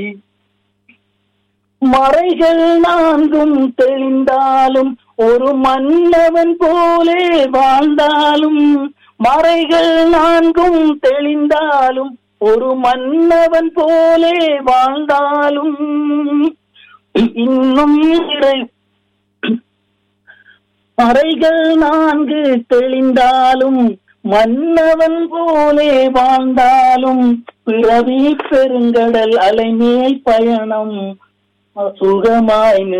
மறைகள் நான்கும் தெளிந்தாலும் ஒரு மன்னவன் போலே வாழ்ந்தாலும் மறைகள் நான்கும் தெளிந்தாலும் ஒரு மன்னவன் போலே வாழ்ந்தாலும் இன்னும் இறை மறைகள் நான்கு தெளிந்தாலும் மன்னவன் போலே வாழ்ந்தாலும் பிறவி பெருங்கடல் அலைமேல் பயணம் சுகமாய்